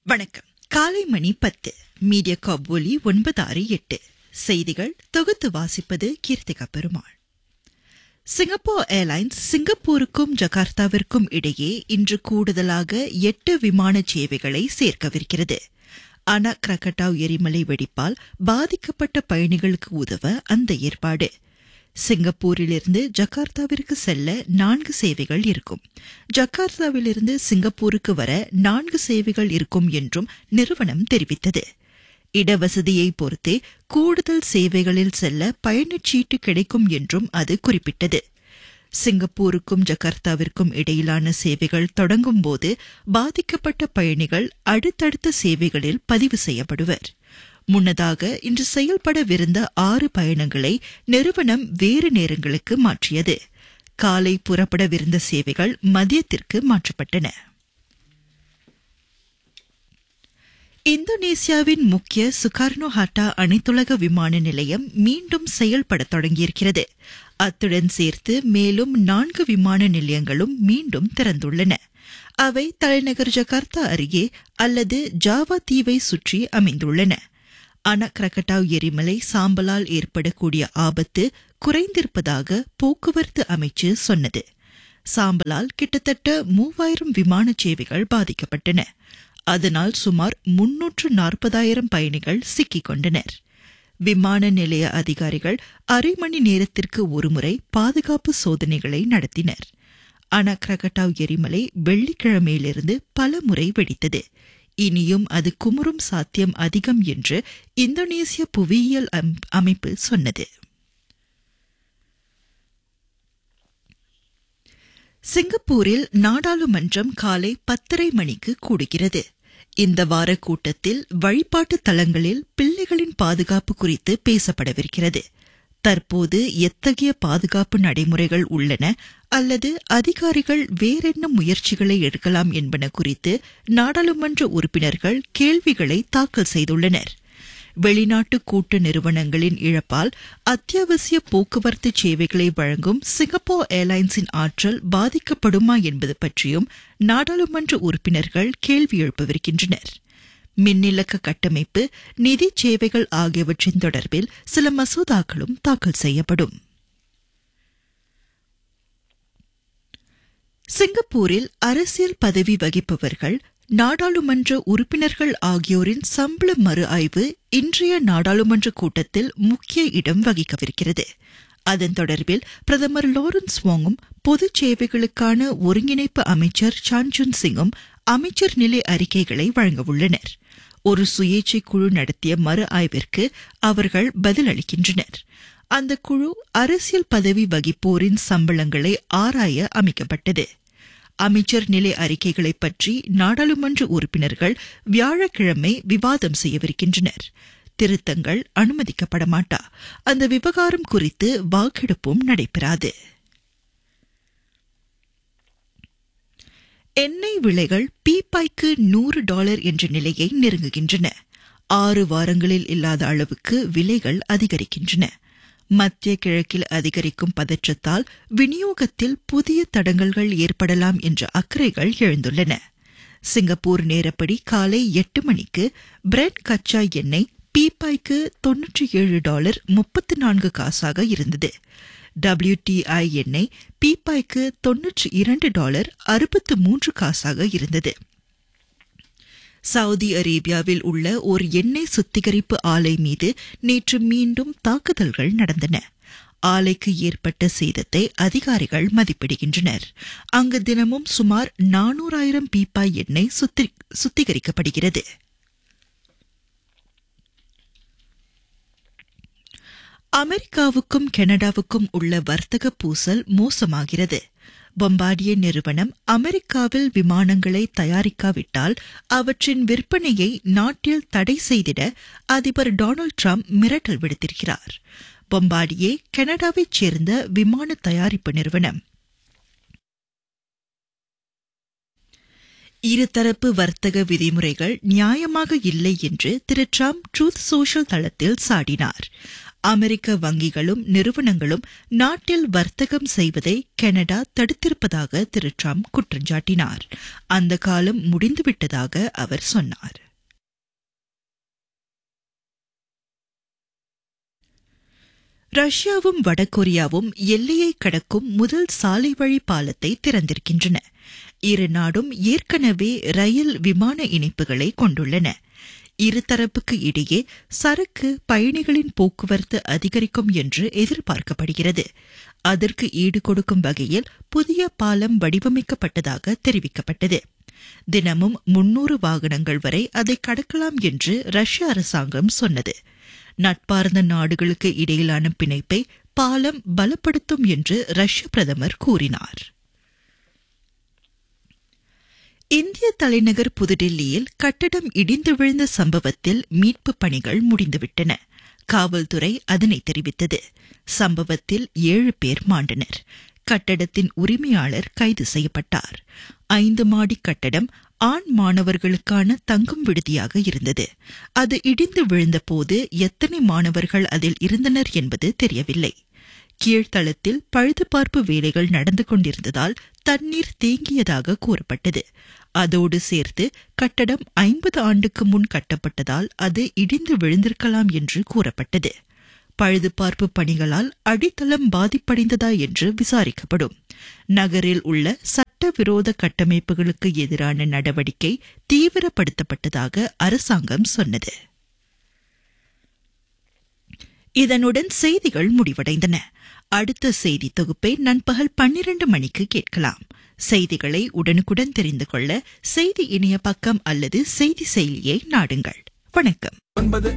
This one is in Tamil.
வணக்கம் காலை மணி பத்து மீடியா காப் ஒலி ஒன்பது ஆறு எட்டு செய்திகள் தொகுத்து வாசிப்பது கீர்த்திகா பெருமாள் சிங்கப்பூர் ஏர்லைன்ஸ் சிங்கப்பூருக்கும் ஜகார்த்தாவிற்கும் இடையே இன்று கூடுதலாக எட்டு விமான சேவைகளை சேர்க்கவிருக்கிறது அனா கிரகட்டாவ் எரிமலை வெடிப்பால் பாதிக்கப்பட்ட பயணிகளுக்கு உதவ அந்த ஏற்பாடு சிங்கப்பூரிலிருந்து ஜகார்த்தாவிற்கு செல்ல நான்கு சேவைகள் இருக்கும் ஜகார்த்தாவிலிருந்து சிங்கப்பூருக்கு வர நான்கு சேவைகள் இருக்கும் என்றும் நிறுவனம் தெரிவித்தது இடவசதியை பொறுத்தே கூடுதல் சேவைகளில் செல்ல பயணச்சீட்டு கிடைக்கும் என்றும் அது குறிப்பிட்டது சிங்கப்பூருக்கும் ஜகார்த்தாவிற்கும் இடையிலான சேவைகள் தொடங்கும் போது பாதிக்கப்பட்ட பயணிகள் அடுத்தடுத்த சேவைகளில் பதிவு செய்யப்படுவர் முன்னதாக இன்று செயல்படவிருந்த ஆறு பயணங்களை நிறுவனம் வேறு நேரங்களுக்கு மாற்றியது காலை புறப்படவிருந்த சேவைகள் மதியத்திற்கு மாற்றப்பட்டன இந்தோனேசியாவின் முக்கிய சுகார்னோ ஹாட்டா அனைத்துலக விமான நிலையம் மீண்டும் செயல்பட தொடங்கியிருக்கிறது அத்துடன் சேர்த்து மேலும் நான்கு விமான நிலையங்களும் மீண்டும் திறந்துள்ளன அவை தலைநகர் ஜகார்த்தா அருகே அல்லது ஜாவா தீவை சுற்றி அமைந்துள்ளன அனக்ரகட்டாவ் எரிமலை சாம்பலால் ஏற்படக்கூடிய ஆபத்து குறைந்திருப்பதாக போக்குவரத்து அமைச்சு சொன்னது சாம்பலால் கிட்டத்தட்ட மூவாயிரம் விமான சேவைகள் பாதிக்கப்பட்டன அதனால் சுமார் முன்னூற்று நாற்பதாயிரம் பயணிகள் சிக்கிக் கொண்டனர் விமான நிலைய அதிகாரிகள் அரை மணி நேரத்திற்கு ஒருமுறை பாதுகாப்பு சோதனைகளை நடத்தினர் அனக்ரகட்டாவ் எரிமலை வெள்ளிக்கிழமையிலிருந்து பல முறை வெடித்தது இனியும் அது குமுறும் சாத்தியம் அதிகம் என்று இந்தோனேசிய புவியியல் அமைப்பு சொன்னது சிங்கப்பூரில் நாடாளுமன்றம் காலை பத்தரை மணிக்கு கூடுகிறது இந்த வார கூட்டத்தில் வழிபாட்டு தலங்களில் பிள்ளைகளின் பாதுகாப்பு குறித்து பேசப்படவிருக்கிறது தற்போது எத்தகைய பாதுகாப்பு நடைமுறைகள் உள்ளன அல்லது அதிகாரிகள் வேறென்ன முயற்சிகளை எடுக்கலாம் என்பன குறித்து நாடாளுமன்ற உறுப்பினர்கள் கேள்விகளை தாக்கல் செய்துள்ளனர் வெளிநாட்டு கூட்டு நிறுவனங்களின் இழப்பால் அத்தியாவசிய போக்குவரத்து சேவைகளை வழங்கும் சிங்கப்பூர் ஏர்லைன்ஸின் ஆற்றல் பாதிக்கப்படுமா என்பது பற்றியும் நாடாளுமன்ற உறுப்பினர்கள் கேள்வி எழுப்பவிருக்கின்றனர் மின்னிலக்க கட்டமைப்பு நிதி சேவைகள் ஆகியவற்றின் தொடர்பில் சில மசோதாக்களும் தாக்கல் செய்யப்படும் சிங்கப்பூரில் அரசியல் பதவி வகிப்பவர்கள் நாடாளுமன்ற உறுப்பினர்கள் ஆகியோரின் சம்பள மறு ஆய்வு இன்றைய நாடாளுமன்ற கூட்டத்தில் முக்கிய இடம் வகிக்கவிருக்கிறது அதன் தொடர்பில் பிரதமர் லாரன்ஸ் வாங்கும் பொது சேவைகளுக்கான ஒருங்கிணைப்பு அமைச்சர் சான்ஜுன் சிங்கும் அமைச்சர் நிலை அறிக்கைகளை வழங்கவுள்ளனர் ஒரு சுயேட்சை குழு நடத்திய மறு ஆய்விற்கு அவர்கள் பதிலளிக்கின்றனர் அந்த குழு அரசியல் பதவி வகிப்போரின் சம்பளங்களை ஆராய அமைக்கப்பட்டது அமைச்சர் நிலை அறிக்கைகளை பற்றி நாடாளுமன்ற உறுப்பினர்கள் வியாழக்கிழமை விவாதம் செய்யவிருக்கின்றனர் திருத்தங்கள் அனுமதிக்கப்பட மாட்டா அந்த விவகாரம் குறித்து வாக்கெடுப்பும் நடைபெறாது எண்ணெய் விலைகள் பீப்பாய்க்கு நூறு டாலர் என்ற நிலையை நெருங்குகின்றன ஆறு வாரங்களில் இல்லாத அளவுக்கு விலைகள் அதிகரிக்கின்றன மத்திய கிழக்கில் அதிகரிக்கும் பதற்றத்தால் விநியோகத்தில் புதிய தடங்கல்கள் ஏற்படலாம் என்ற அக்கறைகள் எழுந்துள்ளன சிங்கப்பூர் நேரப்படி காலை எட்டு மணிக்கு பிரெட் கச்சா எண்ணெய் பீப்பாய்க்கு தொன்னூற்றி ஏழு டாலர் முப்பத்தி நான்கு காசாக இருந்தது டபிள்யூடிஐ எண்ணெய் பீப்பாய்க்கு தொன்னூற்றி இரண்டு டாலர் அறுபத்து மூன்று காசாக இருந்தது சவுதி அரேபியாவில் உள்ள ஒரு எண்ணெய் சுத்திகரிப்பு ஆலை மீது நேற்று மீண்டும் தாக்குதல்கள் நடந்தன ஆலைக்கு ஏற்பட்ட சேதத்தை அதிகாரிகள் மதிப்பிடுகின்றனர் அங்கு தினமும் சுமார் நானூறாயிரம் பீப்பாய் எண்ணெய் சுத்திகரிக்கப்படுகிறது அமெரிக்காவுக்கும் கனடாவுக்கும் உள்ள வர்த்தக பூசல் மோசமாகிறது பொம்பாடிய நிறுவனம் அமெரிக்காவில் விமானங்களை தயாரிக்காவிட்டால் அவற்றின் விற்பனையை நாட்டில் தடை செய்திட அதிபர் டொனால்டு டிரம்ப் மிரட்டல் விடுத்திருக்கிறார் பொம்பாடியே கனடாவைச் சேர்ந்த விமான தயாரிப்பு நிறுவனம் இருதரப்பு வர்த்தக விதிமுறைகள் நியாயமாக இல்லை என்று திரு டிரம்ப் ட்ரூத் சோஷியல் தளத்தில் சாடினார் அமெரிக்க வங்கிகளும் நிறுவனங்களும் நாட்டில் வர்த்தகம் செய்வதை கனடா தடுத்திருப்பதாக திரு ட்ரம்ப் குற்றஞ்சாட்டினார் அந்த காலம் முடிந்துவிட்டதாக அவர் சொன்னார் ரஷ்யாவும் வடகொரியாவும் எல்லையை கடக்கும் முதல் சாலை வழி பாலத்தை திறந்திருக்கின்றன இரு நாடும் ஏற்கனவே ரயில் விமான இணைப்புகளை கொண்டுள்ளன இருதரப்புக்கு இடையே சரக்கு பயணிகளின் போக்குவரத்து அதிகரிக்கும் என்று எதிர்பார்க்கப்படுகிறது அதற்கு ஈடு கொடுக்கும் வகையில் புதிய பாலம் வடிவமைக்கப்பட்டதாக தெரிவிக்கப்பட்டது தினமும் முன்னூறு வாகனங்கள் வரை அதை கடக்கலாம் என்று ரஷ்ய அரசாங்கம் சொன்னது நட்பார்ந்த நாடுகளுக்கு இடையிலான பிணைப்பை பாலம் பலப்படுத்தும் என்று ரஷ்ய பிரதமர் கூறினார் இந்திய தலைநகர் புதுடில்லியில் கட்டடம் இடிந்து விழுந்த சம்பவத்தில் மீட்பு பணிகள் முடிந்துவிட்டன காவல்துறை அதனை தெரிவித்தது சம்பவத்தில் ஏழு பேர் மாண்டனர் கட்டடத்தின் உரிமையாளர் கைது செய்யப்பட்டார் ஐந்து மாடி கட்டடம் ஆண் மாணவர்களுக்கான தங்கும் விடுதியாக இருந்தது அது இடிந்து விழுந்தபோது எத்தனை மாணவர்கள் அதில் இருந்தனர் என்பது தெரியவில்லை கீழ்த்தளத்தில் பழுதுபார்ப்பு வேலைகள் நடந்து கொண்டிருந்ததால் தண்ணீர் தேங்கியதாக கூறப்பட்டது அதோடு சேர்த்து கட்டடம் ஐம்பது ஆண்டுக்கு முன் கட்டப்பட்டதால் அது இடிந்து விழுந்திருக்கலாம் என்று கூறப்பட்டது பழுதுபார்ப்பு பணிகளால் அடித்தளம் பாதிப்படைந்ததா என்று விசாரிக்கப்படும் நகரில் உள்ள சட்டவிரோத கட்டமைப்புகளுக்கு எதிரான நடவடிக்கை தீவிரப்படுத்தப்பட்டதாக அரசாங்கம் சொன்னது இதனுடன் செய்திகள் முடிவடைந்தன அடுத்த செய்தி தொகுப்பை நண்பகல் பன்னிரண்டு மணிக்கு கேட்கலாம் செய்திகளை உடனுக்குடன் தெரிந்து கொள்ள செய்தி இணைய பக்கம் அல்லது செய்தி செயலியை நாடுங்கள் வணக்கம் ஒன்பது